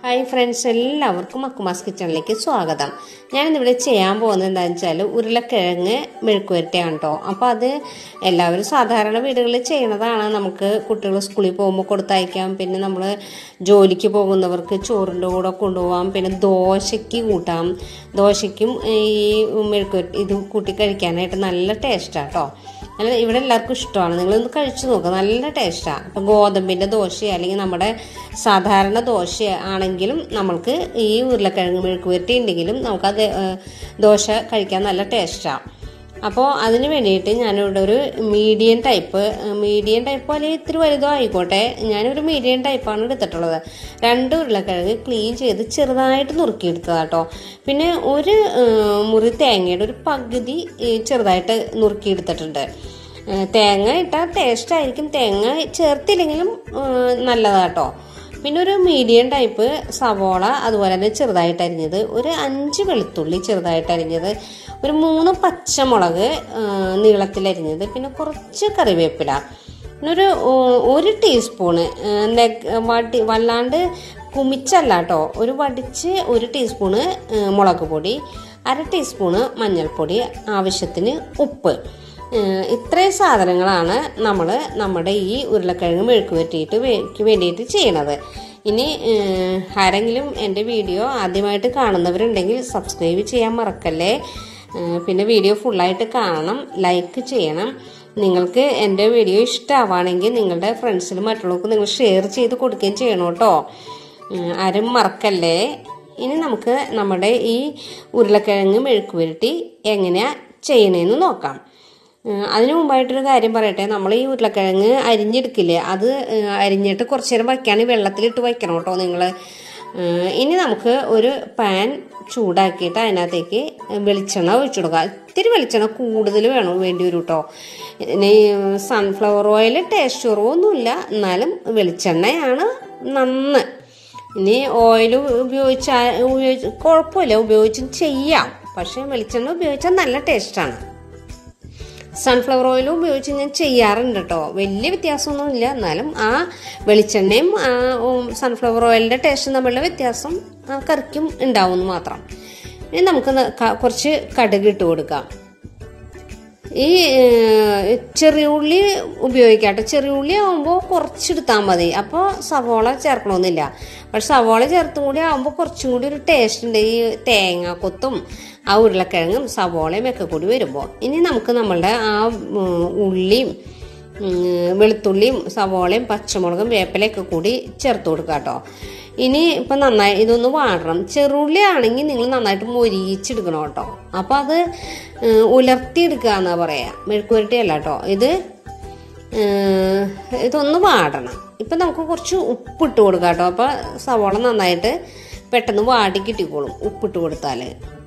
hi friends എല്ലാവർക്കും അക്കുമാസ് കിച്ചണിലേക്ക് സ്വാഗതം ഞാനിന്നിവിടെ ചെയ്യാൻ പോകുന്നത് എന്താണെന്ന് വെച്ചാൽ ഉരുളക്കിഴങ്ങ് മെഴുക്കുവരട്ടിയാണ് കേട്ടോ അപ്പോൾ അത് എല്ലാവരും സാധാരണ വീടുകളിൽ ചെയ്യണതാണ് നമുക്ക് കുട്ടികൾ സ്കൂളിൽ പോകുമ്പോൾ കൊടുത്തയക്കാം പിന്നെ നമ്മൾ ജോലിക്ക് പോകുന്നവർക്ക് ചോറിൻ്റെ കൂടെ കൊണ്ടുപോകാം പിന്നെ ദോശയ്ക്ക് കൂട്ടാം ദോശയ്ക്കും ഈ മെഴുക്കുവരട്ടി ഇത് കൂട്ടി കഴിക്കാനായിട്ട് നല്ല ടേസ്റ്റാണ് കേട്ടോ നല്ല ഇവിടെ എല്ലാവർക്കും ഇഷ്ടമാണ് നിങ്ങളൊന്ന് കഴിച്ചു നോക്കുക നല്ല ടേസ്റ്റാണ് ഇപ്പം ഗോതമ്പിൻ്റെ ദോശ അല്ലെങ്കിൽ നമ്മുടെ സാധാരണ ദോശ ആണെങ്കിലും നമ്മൾക്ക് ഈ ഉരുളക്കിഴങ്ങ് മെഴുക്ക് പുരട്ടി ഉണ്ടെങ്കിലും നമുക്കത് ഏഹ്, ദോശ കഴിക്കാൻ നല്ല ടേസ്റ്റാണ് അപ്പോൾ അതിന് വേണ്ടിയിട്ട് ഞാനിവിടെ ഒരു മീഡിയം ടൈപ്പ് മീഡിയം ടൈപ്പ് അല്ലെങ്കിൽ ഇത്തിരി വലുതോ ആയിക്കോട്ടെ ഞാനൊരു മീഡിയം ടൈപ്പാണ് എടുത്തിട്ടുള്ളത് രണ്ട് ഉരുളക്കിഴങ്ങ് ക്ലീൻ ചെയ്ത് ചെറുതായിട്ട് നുറുക്കിയെടുത്തതാട്ടോ പിന്നെ ഒരു ഏഹ്, മുറി തേങ്ങയുടെ ഒരു പകുതി ഏഹ്, ചെറുതായിട്ട് നുറുക്കിയെടുത്തിട്ടുണ്ട് ഏഹ്, തേങ്ങ ഇട്ടാൽ ടേസ്റ്റ് ആയിരിക്കും തേങ്ങ ചേർത്തില്ലെങ്കിലും ഏഹ്, നല്ലതാട്ടോ പിന്നെ ഒരു മീഡിയം ടൈപ്പ് സവോള അതുപോലെ തന്നെ ചെറുതായിട്ട് അരിഞ്ഞത് ഒരു അഞ്ച് വെളുത്തുള്ളി ചെറുതായിട്ട് അരിഞ്ഞത് ഒരു മൂന്ന് പച്ചമുളക് ആ, നീളത്തിലരിഞ്ഞത് പിന്നെ കുറച്ച് കറിവേപ്പില പിന്നെ ഒരു ഓ- ഒരു ടീസ്പൂണ് ആ, നെഗ് വടി വല്ലാണ്ട് കുമിച്ചല്ല കേട്ടോ ഒരു വടിച്ച് ഒരു ടീസ്പൂണ് ആ, മുളക് പൊടി അര ടീസ്പൂണ് മഞ്ഞൾപ്പൊടി ആവശ്യത്തിന് ഉപ്പ് ഏഹ് ഇത്രയും സാധനങ്ങളാണ് നമ്മൾ നമ്മുടെ ഈ ഉരുളക്കിഴങ്ങ് മെഴുക്ക് പറ്റിയിട്ട് വേണ്ടിയിട്ട് ചെയ്യണത് ഇനി ഏഹ് ആരെങ്കിലും എൻ്റെ വീഡിയോ ആദ്യമായിട്ട് കാണുന്നവരുണ്ടെങ്കിൽ സബ്സ്ക്രൈബ് ചെയ്യാൻ മറക്കല്ലേ ഏഹ് പിന്നെ വീഡിയോ ഫുള്ളായിട്ട് കാണണം ലൈക്ക് ചെയ്യണം നിങ്ങൾക്ക് എൻ്റെ വീഡിയോ ഇഷ്ടമാവുകയാണെങ്കിൽ നിങ്ങളുടെ ഫ്രണ്ട്സിനും മറ്റുള്ളവർക്കും നിങ്ങൾ ഷെയർ ചെയ്ത് കൊടുക്കുകയും ചെയ്യണം കേട്ടോ ഏഹ് ആരും മറക്കല്ലേ ഇനി നമുക്ക് നമ്മുടെ ഈ ഉരുളക്കിഴങ്ങ് മെഴുക്ക് പുരട്ടി എങ്ങനെയാ ചെയ്യണേന്ന് നോക്കാം ഏഹ് അതിനു മുമ്പായിട്ടൊരു കാര്യം പറയട്ടെ നമ്മൾ ഈ ഉരുളക്കിഴങ്ങ് അരിഞ്ഞെടുക്കില്ലേ അത് ഏഹ് അരിഞ്ഞിട്ട് കുറച്ച് നേരം വയ്ക്കുകയാണെങ്കിൽ വെള്ളത്തിലിട്ട് വയ്ക്കണം കേട്ടോ നിങ്ങൾ ഇനി നമുക്ക് ഒരു പാൻ ചൂടാക്കിയിട്ട് അതിനകത്തേക്ക് വെളിച്ചെണ്ണ ഒഴിച്ചു കൊടുക്കുക ഇത്തിരി വെളിച്ചെണ്ണ കൂടുതൽ വേണം വേണ്ടി വരും കേട്ടോ ഇനി സൺഫ്ലവർ ഓയിൽ ടേസ്റ്റ് കുറവൊന്നുമില്ല എന്നാലും വെളിച്ചെണ്ണയാണ് നന്ന് ഇനി ഓയിൽ ഉപയോഗിച്ചാൽ ഉപയോഗിച്ച് കുഴപ്പമില്ല ഉപയോഗിച്ചും ചെയ്യാം പക്ഷേ വെളിച്ചെണ്ണ ഉപയോഗിച്ചാൽ നല്ല ടേസ്റ്റാണ് സൺഫ്ലവർ ഓയിൽ ഉപയോഗിച്ച് ഞാൻ ചെയ്യാറുണ്ട് കേട്ടോ വലിയ വ്യത്യാസമൊന്നുമില്ല എന്നാലും ആ വെളിച്ചെണ്ണയും ആ ഉം, സൺഫ്ലവർ ഓയിലിൻ്റെ ടേസ്റ്റും തമ്മിലുള്ള വ്യത്യാസം ആ കറിക്കും ഉണ്ടാവും മാത്രം ഇനി നമുക്ക് ന- ക- കുറച്ച് കടുക് ഇട്ട് കൊടുക്കാം ഈ ഏഹ്, ചെറിയ ഉള്ളി ഉപയോഗിക്കാട്ടെ ചെറിയ ഉള്ളി ആകുമ്പോൾ കുറച്ചെടുത്താൽ മതി അപ്പോൾ സവോള ചേർക്കണമെന്നില്ല പക്ഷെ സവോള ചേർത്തും കൂടി ആകുമ്പോൾ കുറച്ചും കൂടി ഒരു ടേസ്റ്റ് ഉണ്ട് ഈ തേങ്ങാക്കൊത്തും ആ ഉരുളക്കിഴങ്ങും സവോളയും ഒക്കെ കൂടി വരുമ്പോൾ ഇനി നമുക്ക് നമ്മളുടെ ആ ഉം, ഉള്ളിയും ഉം, വെളുത്തുള്ളിയും സവോളയും പച്ചമുളകും വേപ്പിലയൊക്കെ കൂടി ചേർത്ത് കൊടുക്കുക കേട്ടോ ഇനി ഇപ്പം നന്നായി ഇതൊന്ന് വാടണം ചെറുള്ളി ആണെങ്കിൽ നിങ്ങൾ നന്നായിട്ട് മൊരിയിച്ചെടുക്കണം കേട്ടോ അപ്പം അത് ഏഹ്, ഉലർത്തിയെടുക്കുക എന്നാ പറയാ മെഴുക്കുവരട്ടി അല്ല കേട്ടോ ഇത് ഏഹ്, ഇതൊന്ന് വാടണം ഇപ്പം നമുക്ക് കുറച്ച് ഉപ്പിട്ട് കൊടുക്കാം കേട്ടോ അപ്പം സവോള നന്നായിട്ട് പെട്ടെന്ന് വാടി കിട്ടിക്കോളും ഉപ്പിട്ട് കൊടുത്താൽ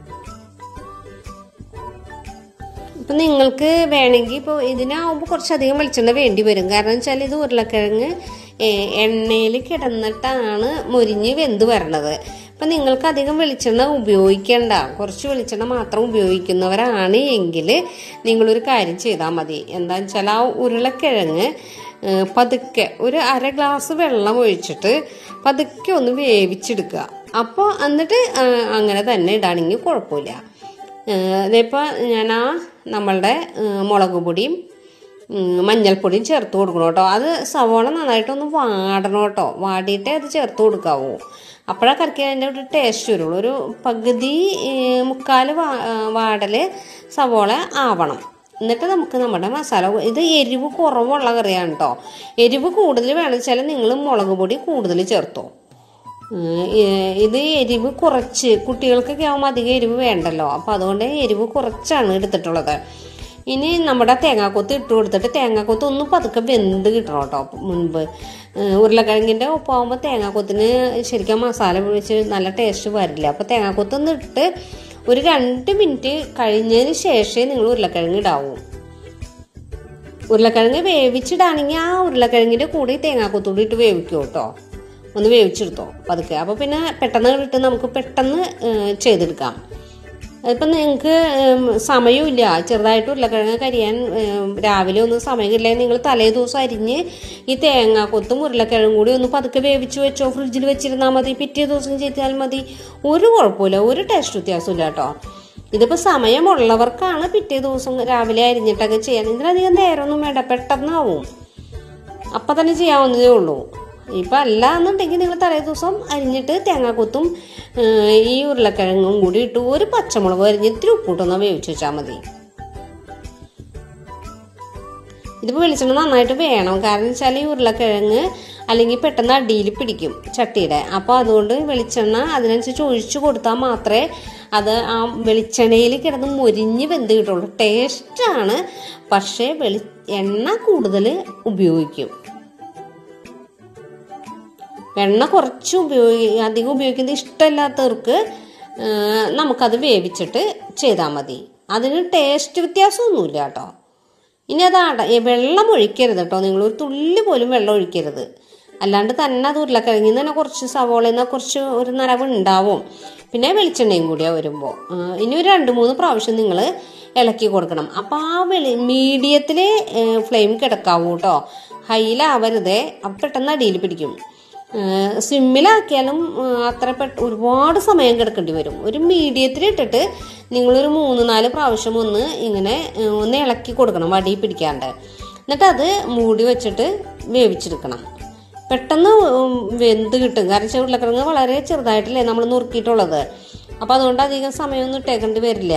ഇപ്പം നിങ്ങൾക്ക് വേണമെങ്കിൽ ഇപ്പോൾ ഇതിനാവുമ്പോൾ കുറച്ചധികം വെളിച്ചെണ്ണ വേണ്ടി വരും കാരണം വെച്ചാൽ ഇത് ഉരുളക്കിഴങ്ങ് എണ്ണയിൽ കിടന്നിട്ടാണ് മുരിഞ്ഞ് വെന്ത് വരണത് അപ്പം നിങ്ങൾക്ക് അധികം വെളിച്ചെണ്ണ ഉപയോഗിക്കേണ്ട കുറച്ച് വെളിച്ചെണ്ണ മാത്രം ഉപയോഗിക്കുന്നവരാണ് എങ്കിൽ നിങ്ങളൊരു കാര്യം ചെയ്താൽ മതി എന്താണെന്ന് വെച്ചാൽ ആ ഉരുളക്കിഴങ്ങ് ഏ, പതുക്കെ ഒരു അര ഗ്ലാസ് വെള്ളം ഒഴിച്ചിട്ട് പതുക്കെ ഒന്ന് വേവിച്ചെടുക്കുക അപ്പോൾ എന്നിട്ട് ആ, അങ്ങനെ തന്നെ ഇടാണെങ്കിൽ കുഴപ്പമില്ല ഇതിപ്പോൾ ഞാൻ ആ നമ്മളുടെ ഏഹ്, മുളക് പൊടിയും ഉം, മഞ്ഞൾപ്പൊടിയും ചേർത്ത് കൊടുക്കണം കേട്ടോ അത് സവോള നന്നായിട്ടൊന്ന് വാടണം കേട്ടോ വാടിയിട്ടേ അത് ചേർത്ത് കൊടുക്കാവൂ അപ്പോഴാ കറിക്ക് അതിൻ്റെ ഒരു ടേസ്റ്റ് വരുള്ളൂ ഒരു പകുതി ഏഹ്, മുക്കാൽ വാ വാടല് സവോള ആവണം എന്നിട്ട് നമുക്ക് നമ്മുടെ മസാല ഇത് എരിവ് കുറവുള്ള കറിയാണ് കേട്ടോ എരിവ് കൂടുതൽ വേണമെന്ന് വെച്ചാൽ നിങ്ങൾ മുളക് പൊടി കൂടുതൽ ചേർത്തോ ഉം, ഏ- ഇത് എരിവ് കുറച്ച് കുട്ടികൾക്കൊക്കെ ആകുമ്പോൾ അധികം എരിവ് വേണ്ടല്ലോ അപ്പോൾ അതുകൊണ്ട് എരിവ് കുറച്ചാണ് എടുത്തിട്ടുള്ളത് ഇനി നമ്മുടെ തേങ്ങാക്കൊത്ത് ഇട്ട് കൊടുത്തിട്ട് തേങ്ങാക്കൊത്ത് ഒന്ന് പതുക്കെ വെന്ത് കിട്ടണം കേട്ടോ മുൻപ് ഏ, ഉരുളക്കിഴങ്ങിൻ്റെ ഒപ്പാകുമ്പോൾ തേങ്ങാക്കൊത്തിന് ശരിക്കും മസാല വെച്ച് നല്ല ടേസ്റ്റ് വരില്ല അപ്പോൾ തേങ്ങാക്കൊത്ത് ഒന്ന് ഇട്ട് ഒരു രണ്ട് മിനിറ്റ് കഴിഞ്ഞതിന് ശേഷമേ നിങ്ങൾ ഉരുളക്കിഴങ്ങ് ഇടാവൂ ഉരുളക്കിഴങ്ങ് വേവിച്ചിടാണെങ്കിൽ ആ ഉരുളക്കിഴങ്ങിൻ്റെ കൂടെ ഈ തേങ്ങാക്കൊത്തൂടി ഇട്ട് വേവിക്കും കേട്ടോ ഒന്ന് വേവിച്ചെടുത്തോ പതുക്കെ അപ്പോൾ പിന്നെ പെട്ടെന്ന് ഇട്ട് നമുക്ക് പെട്ടെന്ന് ഏഹ്, ചെയ്തെടുക്കാം അതിപ്പം നിങ്ങൾക്ക് സമയമില്ല ചെറുതായിട്ട് ഉരുളക്കിഴങ്ങ് കരിയാൻ ഉം, രാവിലെ ഒന്നും സമയമില്ല നിങ്ങൾ തലേ ദിവസം അരിഞ്ഞ് ഈ തേങ്ങ കൊത്തും ഉരുളക്കിഴങ്ങും കൂടി ഒന്ന് പതുക്കെ വേവിച്ച് വെച്ചോ ഫ്രിഡ്ജിൽ വെച്ചിരുന്നാൽ മതി പിറ്റേ ദിവസം ചെയ്താൽ മതി ഒരു കുഴപ്പമില്ല ഒരു ടേസ്റ്റ് വ്യത്യാസമില്ല കേട്ടോ ഇതിപ്പോൾ സമയമുള്ളവർക്കാണ് പിറ്റേ ദിവസം രാവിലെ അരിഞ്ഞിട്ടൊക്കെ ചെയ്യാൻ ഇതിലധികം നേരമൊന്നും വേണ്ട പെട്ടെന്നാവും അപ്പം തന്നെ ചെയ്യാവുന്നതേ ഉള്ളൂ ഇപ്പം അല്ല എന്നുണ്ടെങ്കിൽ നിങ്ങൾ തലേ ദിവസം അരിഞ്ഞിട്ട് തേങ്ങാക്കൊത്തും ഏഹ്, ഈ ഉരുളക്കിഴങ്ങും കൂടി ഇട്ട് ഒരു പച്ചമുളക് അരിഞ്ഞ് ഇത്തിരി ഉപ്പിട്ടൊന്ന് വേവിച്ച് വെച്ചാൽ മതി ഇതിപ്പോൾ വെളിച്ചെണ്ണ നന്നായിട്ട് വേണം കാരണം വെച്ചാൽ ഈ ഉരുളക്കിഴങ്ങ് അല്ലെങ്കിൽ പെട്ടെന്ന് അടിയിൽ പിടിക്കും ചട്ടിയുടെ അപ്പോൾ അതുകൊണ്ട് വെളിച്ചെണ്ണ അതിനനുസരിച്ച് ഒഴിച്ചു കൊടുത്താൽ മാത്രമേ അത് ആ വെളിച്ചെണ്ണയിൽ കിടന്ന് മൊരിഞ്ഞ് വെന്ത് കിട്ടുള്ളൂ ടേസ്റ്റാണ് പക്ഷേ വെളി എണ്ണ കൂടുതൽ ഉപയോഗിക്കും എണ്ണ കുറച്ച് ഉപയോഗി അധികം ഉപയോഗിക്കുന്നത് ഇഷ്ടമില്ലാത്തവർക്ക് ആ, നമുക്കത് വേവിച്ചിട്ട് ചെയ്താൽ മതി അതിന് ടേസ്റ്റ് വ്യത്യാസമൊന്നുമില്ല കേട്ടോ ഇനി അത് അട ഏ, വെള്ളം ഒഴിക്കരുത് കേട്ടോ നിങ്ങൾ ഒരു തുള്ളി പോലും വെള്ളം ഒഴിക്കരുത് അല്ലാണ്ട് തന്നെ അത് ഉരുളക്കിഴങ്ങിൽ നിന്ന് തന്നെ കുറച്ച് സവോളയിൽ നിന്ന് കുറച്ച് ഒരു നനവ് ഉണ്ടാവും പിന്നെ വെളിച്ചെണ്ണയും കൂടിയാ വരുമ്പോൾ ഇനി ഒരു രണ്ട് മൂന്ന് പ്രാവശ്യം നിങ്ങൾ ഇളക്കി കൊടുക്കണം അപ്പോൾ ആ വെളി മീഡിയത്തിൽ ഫ്ലെയിം കിടക്കാവൂ കേട്ടോ ഹൈയിലാവരുതേ അപ്പം പെട്ടെന്ന് അടിയിൽ പിടിക്കും സിമ്മിലാക്കിയാലും അത്ര പെട്ട ഒരുപാട് സമയം കിടക്കേണ്ടി വരും ഒരു മീഡിയത്തിൽ ഇട്ടിട്ട് നിങ്ങളൊരു മൂന്ന് നാല് പ്രാവശ്യം ഒന്ന് ഇങ്ങനെ ഏഹ്, ഒന്ന് ഇളക്കി കൊടുക്കണം വടി പിടിക്കാണ്ട് എന്നിട്ട് അത് മൂടി വെച്ചിട്ട് വേവിച്ചെടുക്കണം പെട്ടെന്ന് ഉം, വെന്ത് കിട്ടും കാരണം വെച്ചാൽ ഉരുളക്കിഴങ്ങ് വളരെ ചെറുതായിട്ടല്ലേ നമ്മൾ നുറുക്കിയിട്ടുള്ളത് അപ്പം അതുകൊണ്ട് അധികം സമയമൊന്നും ഇട്ടേക്കേണ്ടി വരില്ല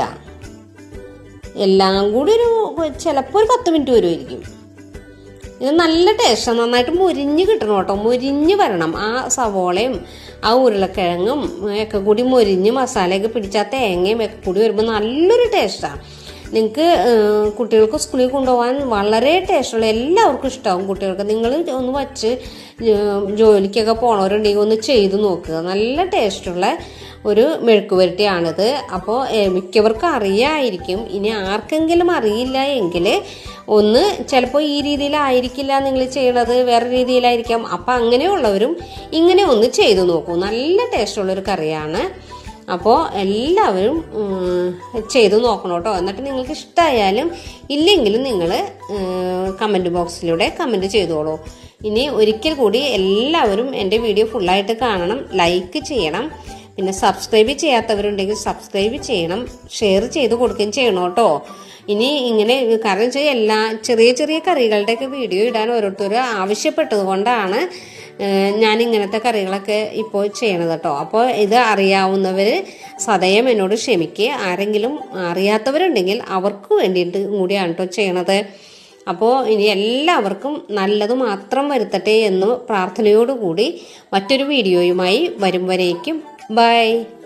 എല്ലാം കൂടി ഒരു ചിലപ്പോൾ ഒരു പത്ത് മിനിറ്റ് വരുമായിരിക്കും ഇത് നല്ല ടേസ്റ്റാണ് നന്നായിട്ട് മുരിഞ്ഞ് കിട്ടണം കേട്ടോ മുരിഞ്ഞ് വരണം ആ സവോളയും ആ ഉരുളക്കിഴങ്ങും ഒക്കെ കൂടി മുരിഞ്ഞ് മസാലയൊക്കെ പിടിച്ച ആ തേങ്ങയും ഒക്കെ കൂടി വരുമ്പോൾ നല്ലൊരു ടേസ്റ്റാണ് നിങ്ങൾക്ക് കുട്ടികൾക്ക് സ്കൂളിൽ കൊണ്ടുപോകാൻ വളരെ ടേസ്റ്റുള്ള എല്ലാവർക്കും ഇഷ്ടമാവും കുട്ടികൾക്ക് നിങ്ങൾ ഒന്ന് വച്ച് ഏഹ്, ജോലിക്കൊക്കെ പോണവരുണ്ടെങ്കിൽ ഒന്ന് ചെയ്ത് നോക്കുക നല്ല ടേസ്റ്റുള്ള ഒരു മെഴുക്കുവരട്ടിയാണിത് അപ്പോൾ മിക്കവർക്കും അറിയായിരിക്കും ഇനി ആർക്കെങ്കിലും അറിയില്ല എങ്കിൽ ഒന്ന് ചിലപ്പോൾ ഈ രീതിയിലായിരിക്കില്ല നിങ്ങൾ ചെയ്യണത് വേറെ രീതിയിലായിരിക്കാം അപ്പം അങ്ങനെയുള്ളവരും ഇങ്ങനെ ഒന്ന് ചെയ്തു നോക്കൂ നല്ല ടേസ്റ്റുള്ളൊരു കറിയാണ് അപ്പോൾ എല്ലാവരും ഉം, ചെയ്തു നോക്കണം കേട്ടോ എന്നിട്ട് നിങ്ങൾക്ക് ഇഷ്ടമായാലും ഇല്ലെങ്കിലും നിങ്ങൾ കമൻറ്റ് ബോക്സിലൂടെ കമൻറ്റ് ചെയ്തോളൂ ഇനി ഒരിക്കൽ കൂടി എല്ലാവരും എൻ്റെ വീഡിയോ ഫുള്ളായിട്ട് കാണണം ലൈക്ക് ചെയ്യണം പിന്നെ സബ്സ്ക്രൈബ് ചെയ്യാത്തവരുണ്ടെങ്കിൽ സബ്സ്ക്രൈബ് ചെയ്യണം ഷെയർ ചെയ്ത് കൊടുക്കുകയും ചെയ്യണം കേട്ടോ ഇനി ഇങ്ങനെ കാരണം വെച്ചാൽ എല്ലാ ചെറിയ ചെറിയ കറികളുടെയൊക്കെ വീഡിയോ ഇടാൻ ഓരോരുത്തർ ആവശ്യപ്പെട്ടത് കൊണ്ടാണ് ഏഹ് ഞാൻ ഇങ്ങനത്തെ കറികളൊക്കെ ഇപ്പോൾ ചെയ്യണത് കേട്ടോ അപ്പോൾ ഇത് അറിയാവുന്നവർ സദയം എന്നോട് ക്ഷമിക്കുക ആരെങ്കിലും അറിയാത്തവരുണ്ടെങ്കിൽ അവർക്ക് വേണ്ടിയിട്ട് കൂടിയാണ് കേട്ടോ ചെയ്യണത് അപ്പോൾ ഇനി എല്ലാവർക്കും നല്ലത് മാത്രം വരുത്തട്ടെ എന്ന് പ്രാർത്ഥനയോടുകൂടി മറ്റൊരു വീഡിയോയുമായി വരും വരേക്കും ബൈ